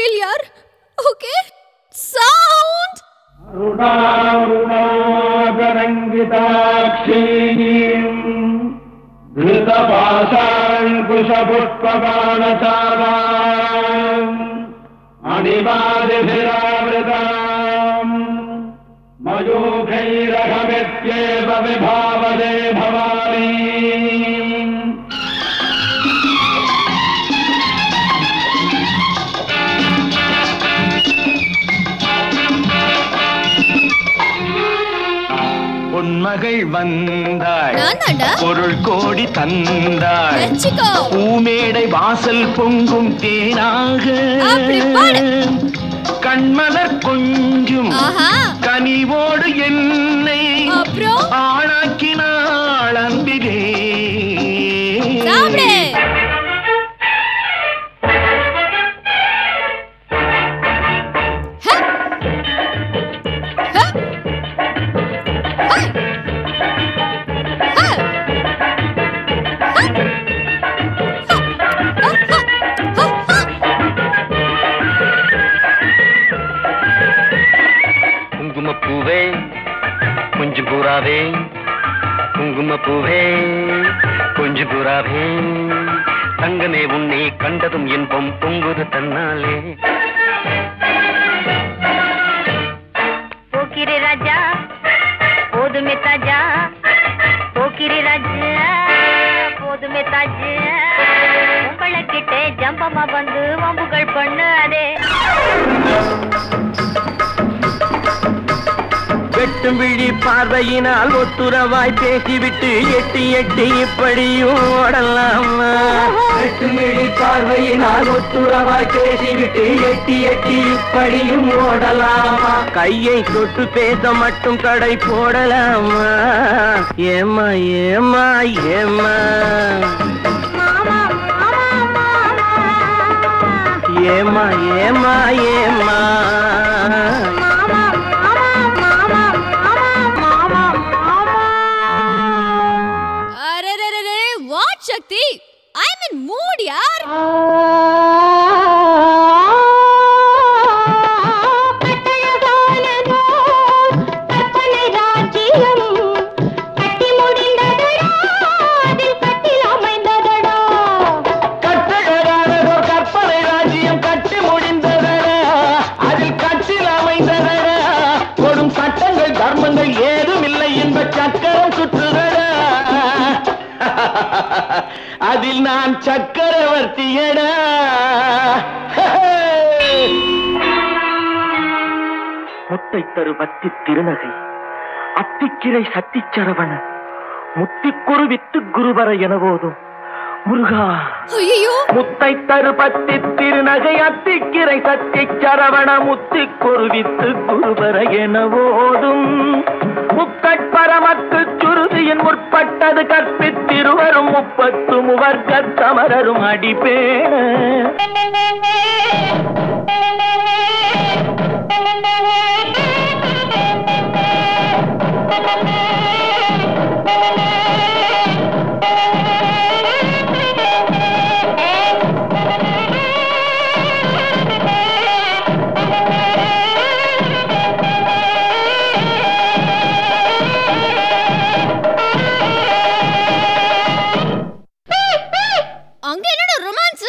feel yaar. Okay? Sound! अरुणारुणागरङ्गिताक्षीम् धृतपाशाङ्कुशपुष्पबाणचाराम् अणिमादिभिरावृताम् मयूखैरघमित्येव विभावदे Bhavani பொன்மகள் வந்தாள் நான் தாண்டா பொருள் கோடி தந்தாள் வச்சுக்கோ பூமேடை வாசல் பொங்கும் தேனாக அப்படி பாடு. கண்மலர் கொஞ்சும் ஆஹா கனிவோடு என்னை அப்புறம் ஆளாக்கினாள் அன்பிலே சாப்பிடு ஹ! ஹ! ஹ! ஹ! குங்குமப்பூவே கொஞ்சம் பூராவே குங்குமப்பூவே கொஞ்சம் பூராவே தங்கமே உன்னை கண்டதும் இன்பம் பொங்குது தன்னாலே போக்கிரி ராஜா போதுமே தாஜா போக்கிரி ராஜா போதுமே தாஜா உங்களை கிட்டே ஜம்பமா வந்து வம்புகள் பண்ணு அதே வெட்டும் விழி பார்வையினால் ஒத்துறவாய் பேசிவிட்டு எட்டி எட்டி இப்படியும் ஓடலாமா வெட்டும் விழி பார்வையினால் ஒத்துறவாய் பேசிவிட்டு எட்டி எட்டி இப்படியும் ஓடலாமா கையை தொட்டு பேச மட்டும் கடை போடலாமா ஏமா ஏமா ஏமா ஏமா ஏமா ஏமா அரரரரே what Sakthi I mean mood யார் கட்டழகானதோ கற்பனை ராஜ்யம் கட்டி முடிந்ததடா அதில் கட்டில் அமைந்ததடா கொடும் சட்டங்கள் தர்மங்கள் ஏதும் இல்லை என்ப சக்கரம் சுற்றுதடா அதில் நான் சக்கரவர்த்தியடா முத்தை தரு பத்தி திருநகை அத்திக்கிரை சத்திச்சரவண முத்திக்குரு வித்து குருவர என போதும் முருகா ஐயோ முத்தை தரு பத்தி திருநகை அத்திக்கிரை சத்தி சரவண முத்தி குருவித்து குருவர என ஓடும் முக்கட்பரமத்து சுருதியின் முற்பட்டது கற்பித்திருவரும் முப்பத்து முவர்க்க சமரரும் அடிப்பேண அங்க என்னடா ரொமான்ஸ்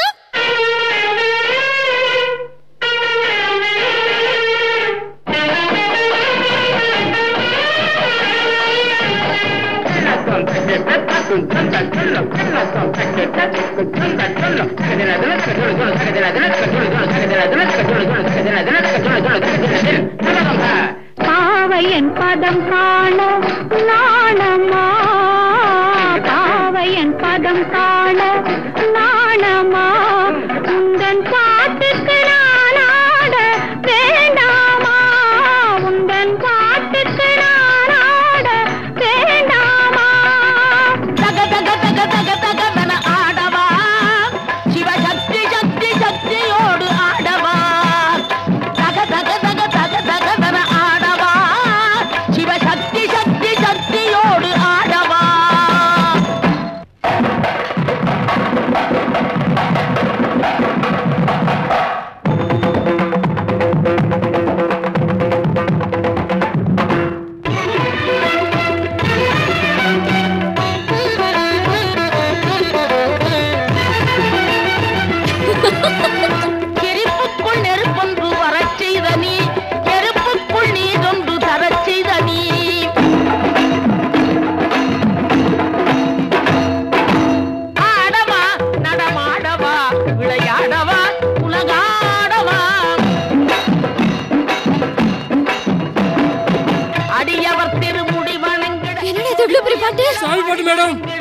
பாவையன் பதம் காண நாணமா பாவையன் பதம் காண நாணமா உந்தன் பாட்டுக்கு நான் ஆட வேண்டாமா உந்தன் பாட்டுக்கு நான் ஆட வேண்டாமா தக தக தக தக தக தன ஆடவா சிவசக்தி சக்தி சக்தியோடு ஆடவா தக தக தக தக தக தன ஆடவா சிவசக்தி சக்தி சக்தியோடு ஆடவா விளையாடவா உலகாடவா அடியவர் திருமுடி வணங்கிட என்னடா இது இவ்வளவு பெரிய பாட்டு சாமி பாட்டு மேடம்